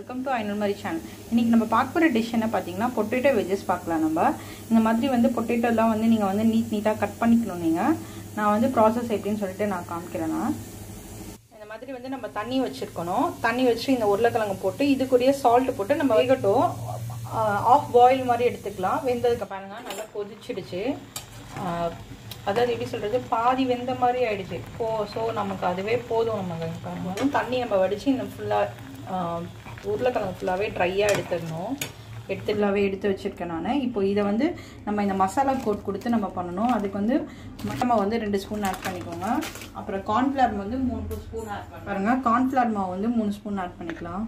welcome to ஐநூறு மாதிரி channel இன்றைக்கி நம்ம பார்க்க போகிற டிஷ் என்ன பார்த்தீங்கன்னா பொட்டேட்டோ வெஜ்ஜஸ் பார்க்கலாம் நம்ம இந்த மாதிரி வந்து பொட்டேட்டோலாம் வந்து நீங்கள் வந்து நீட் நீட்டாக கட் பண்ணிக்கணும் நீங்கள் நான் வந்து ப்ராசஸ் எப்படின்னு சொல்லிட்டு நான் காமிக்கிறேன் நான் இந்த மாதிரி வந்து நம்ம தண்ணி வச்சுருக்கணும் தண்ணி வச்சு இந்த உருளைக்கிழங்கு போட்டு இதுக்குரிய சால்ட் போட்டு நம்ம வேகட்டும் ஆஃப் பாயில் மாதிரி எடுத்துக்கலாம் வெந்ததுக்கு பாருங்க நல்லா கொதிச்சிடுச்சு அதாவது எப்படி சொல்கிறது பாதி வெந்த மாதிரி ஆயிடுச்சு போ ஸோ நமக்கு அதுவே போதும் நமக்கு பாருங்க தண்ணி நம்ம வடித்து இந்த ஃபுல்லாக உருளைக்கிழங்கு ஃபுல்லாகவே ட்ரையாக எடுத்துடணும் எடுத்து ஃபுல்லாகவே எடுத்து வச்சுருக்கேன் நான் இப்போ இதை வந்து நம்ம இந்த மசாலா கோட் கொடுத்து நம்ம பண்ணணும் அதுக்கு வந்து நம்ம வந்து ரெண்டு ஸ்பூன் ஆட் பண்ணிக்கோங்க அப்புறம் கார்ன்ஃப்ளவர் வந்து மூணு ஸ்பூன் ஆட் பண்ண பாருங்க கார்ன்ஃப்ளவர் மாவு வந்து மூணு ஸ்பூன் ஆட் பண்ணிக்கலாம்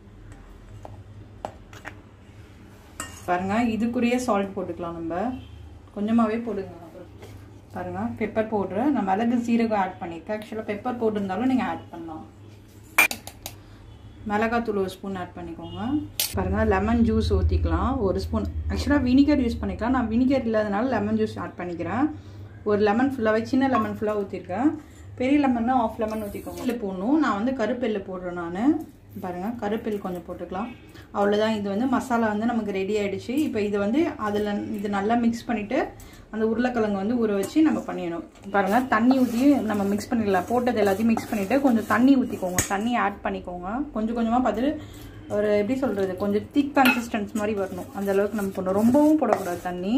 பாருங்க இதுக்குரிய சால்ட் போட்டுக்கலாம் நம்ம கொஞ்சமாகவே போடுங்க பாருங்க பெப்பர் பவுட்ரு நான் மிளகு சீரகம் ஆட் பண்ணியிருக்கேன் ஆக்சுவலாக பெப்பர் பவுடர் இருந்தாலும் நீங்கள் ஆட் பண்ணலாம் மிளகாத்தூள் ஒரு ஸ்பூன் ஆட் பண்ணிக்கோங்க பாருங்கள் லெமன் ஜூஸ் ஊற்றிக்கலாம் ஒரு ஸ்பூன் ஆக்சுவலாக வினிகர் யூஸ் பண்ணிக்கலாம் நான் வினிகர் இல்லாதனால லெமன் ஜூஸ் ஆட் பண்ணிக்கிறேன் ஒரு லெமன் ஃபுல்லாகவே சின்ன லெமன் ஃபுல்லாக ஊற்றிருக்கேன் பெரிய லெமன்னா ஆஃப் லெமன் ஊற்றிக்கோங்க இல்லை போடணும் நான் வந்து கருப்பெல்லு போடுறேன் நான் பாருங்கள் கருப்பெல் கொஞ்சம் போட்டுக்கலாம் அவ்வளோதான் இது வந்து மசாலா வந்து நமக்கு ரெடி ஆகிடுச்சு இப்போ இது வந்து அதில் இது நல்லா மிக்ஸ் பண்ணிவிட்டு அந்த உருளைக்கிழங்கு வந்து ஊற வச்சு நம்ம பண்ணிடணும் பாருங்கள் தண்ணி ஊற்றி நம்ம மிக்ஸ் பண்ணிடலாம் போட்டது எல்லாத்தையும் மிக்ஸ் பண்ணிவிட்டு கொஞ்சம் தண்ணி ஊற்றிக்கோங்க தண்ணி ஆட் பண்ணிக்கோங்க கொஞ்சம் கொஞ்சமாக பார்த்துட்டு ஒரு எப்படி சொல்கிறது கொஞ்சம் திக் கன்சிஸ்டன்ஸ் மாதிரி வரணும் அந்த அளவுக்கு நம்ம போடணும் ரொம்பவும் போடக்கூடாது தண்ணி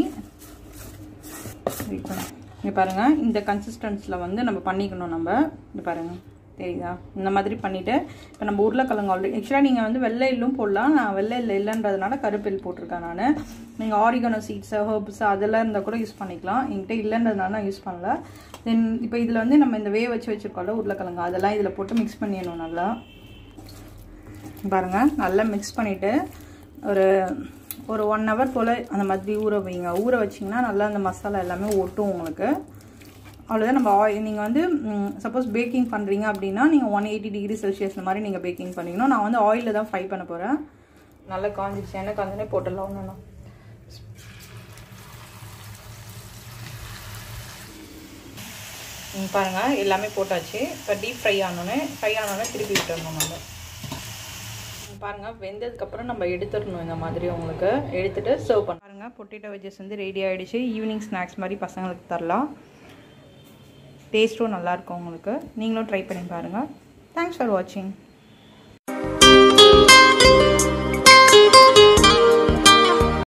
இங்கே பாருங்கள் இந்த கன்சிஸ்டன்ஸில் வந்து நம்ம பண்ணிக்கணும் நம்ம இது பாருங்கள் தெரியுதா இந்த மாதிரி பண்ணிவிட்டு இப்போ நம்ம உருளைக்கிழங்கு ஆல்ரெடி ஆக்சுவலாக நீங்கள் வந்து வெள்ளை எள்ளும் போடலாம் நான் வெள்ளை இல்லை இல்லைன்றதுனால கருப்பெல் போட்டிருக்கேன் நான் நீங்கள் ஆரிகனோ சீட்ஸு ஹர்ப்ஸ் அதெல்லாம் இருந்தால் கூட யூஸ் பண்ணிக்கலாம் என்கிட்ட இல்லைன்றதுனால நான் யூஸ் பண்ணல தென் இப்போ இதில் வந்து நம்ம இந்த வேக வச்சு வச்சுருக்கோம்ல உருளைக்கிழங்கு அதெல்லாம் இதில் போட்டு மிக்ஸ் பண்ணிடணும் நல்லா பாருங்கள் நல்லா மிக்ஸ் பண்ணிவிட்டு ஒரு ஒரு ஒன் ஹவர் போல் அந்த மாதிரி ஊற வைங்க ஊற வச்சிங்கன்னா நல்லா அந்த மசாலா எல்லாமே ஒட்டும் உங்களுக்கு அவ்வளோதான் நம்ம ஆயில் நீங்கள் வந்து சப்போஸ் பேக்கிங் பண்ணுறீங்க அப்படின்னா நீங்கள் ஒன் எயிட்டி டிகிரி செல்சியஸ் மாதிரி நீங்கள் பேக்கிங் பண்ணிக்கணும் நான் வந்து ஆயிலில் தான் ஃப்ரை பண்ண போகிறேன் நல்லா காஞ்சிச்சு என்ன காஞ்சனே போட்டுடலாம் ஒன்றும் பாருங்கள் எல்லாமே போட்டாச்சு இப்போ டீப் ஃப்ரை ஆனோன்னே ஃப்ரை ஆனோடனே திருப்பி விட்டுறணும் நம்ம பாருங்கள் வெந்ததுக்கப்புறம் நம்ம எடுத்துடணும் இந்த மாதிரி உங்களுக்கு எடுத்துகிட்டு சர்வ் பண்ண பாருங்கள் பொட்டேட்டோ வெஜ்ஜஸ் வந்து ரெடி ஆகிடுச்சு ஈவினிங் ஸ்நாக்ஸ் மாதிரி பசங்களுக்கு தரலாம் டேஸ்ட்டும் நல்லாயிருக்கும் உங்களுக்கு நீங்களும் ட்ரை பண்ணி பாருங்கள் தேங்க்ஸ் ஃபார் வாட்சிங்